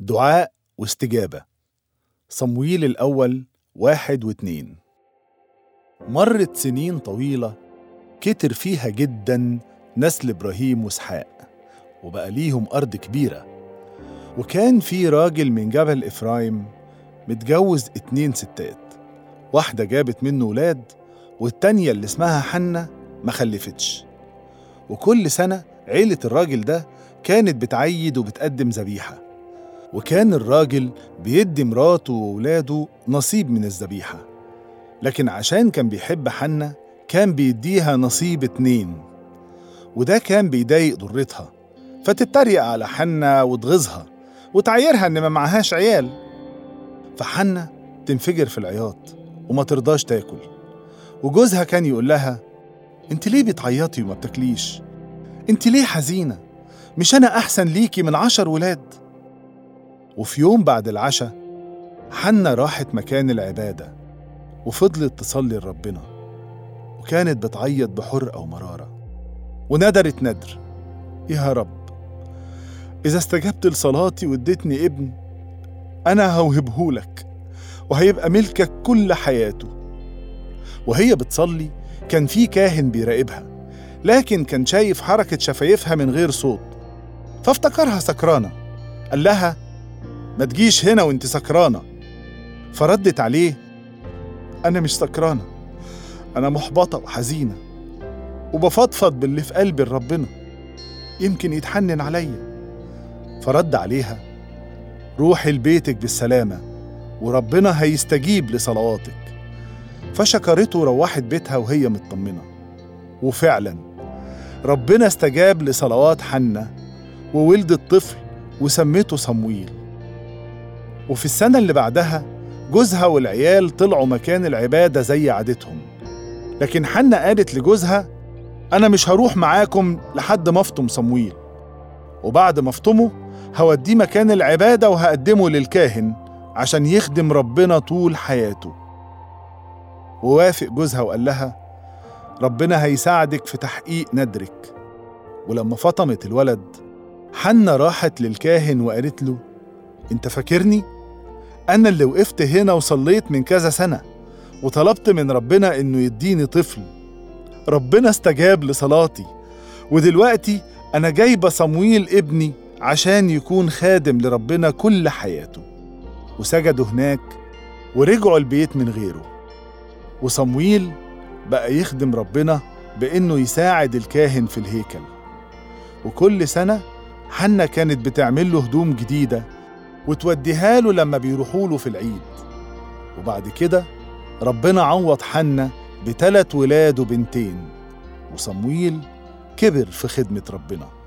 دعاء واستجابة صمويل الأول واحد واتنين مرت سنين طويلة كتر فيها جدا نسل إبراهيم وإسحاق وبقى ليهم أرض كبيرة وكان في راجل من جبل إفرايم متجوز اتنين ستات واحدة جابت منه ولاد والتانية اللي اسمها حنة ما خلفتش وكل سنة عيلة الراجل ده كانت بتعيد وبتقدم ذبيحة وكان الراجل بيدي مراته وولاده نصيب من الذبيحة لكن عشان كان بيحب حنة كان بيديها نصيب اتنين وده كان بيضايق ضرتها فتتريق على حنة وتغيظها وتعايرها إن ما معهاش عيال فحنة تنفجر في العياط وما ترضاش تاكل وجوزها كان يقول لها انت ليه بتعيطي وما بتاكليش انت ليه حزينة مش أنا أحسن ليكي من عشر ولاد وفي يوم بعد العشاء حنة راحت مكان العبادة وفضلت تصلي لربنا وكانت بتعيط بحرقة ومرارة وندرت ندر يا رب إذا استجبت لصلاتي واديتني ابن أنا هوهبهولك وهيبقى ملكك كل حياته وهي بتصلي كان في كاهن بيراقبها لكن كان شايف حركة شفايفها من غير صوت فافتكرها سكرانة قال لها ما تجيش هنا وانت سكرانة فردت عليه أنا مش سكرانة أنا محبطة وحزينة وبفضفض باللي في قلبي لربنا يمكن يتحنن عليا فرد عليها روحي لبيتك بالسلامة وربنا هيستجيب لصلواتك فشكرته وروحت بيتها وهي مطمنة وفعلا ربنا استجاب لصلوات حنة وولدت طفل وسميته صمويل وفي السنة اللي بعدها جوزها والعيال طلعوا مكان العبادة زي عادتهم لكن حنة قالت لجوزها أنا مش هروح معاكم لحد ما أفطم صمويل وبعد ما أفطمه هوديه مكان العبادة وهقدمه للكاهن عشان يخدم ربنا طول حياته ووافق جوزها وقال لها ربنا هيساعدك في تحقيق ندرك ولما فطمت الولد حنة راحت للكاهن وقالت له انت فاكرني؟ أنا اللي وقفت هنا وصليت من كذا سنة وطلبت من ربنا إنه يديني طفل ربنا استجاب لصلاتي ودلوقتي أنا جايبة صمويل ابني عشان يكون خادم لربنا كل حياته وسجدوا هناك ورجعوا البيت من غيره وصمويل بقى يخدم ربنا بإنه يساعد الكاهن في الهيكل وكل سنة حنة كانت بتعمل له هدوم جديدة وتوديها له لما بيروحوا له في العيد وبعد كده ربنا عوض حنة بتلات ولاد وبنتين وصمويل كبر في خدمة ربنا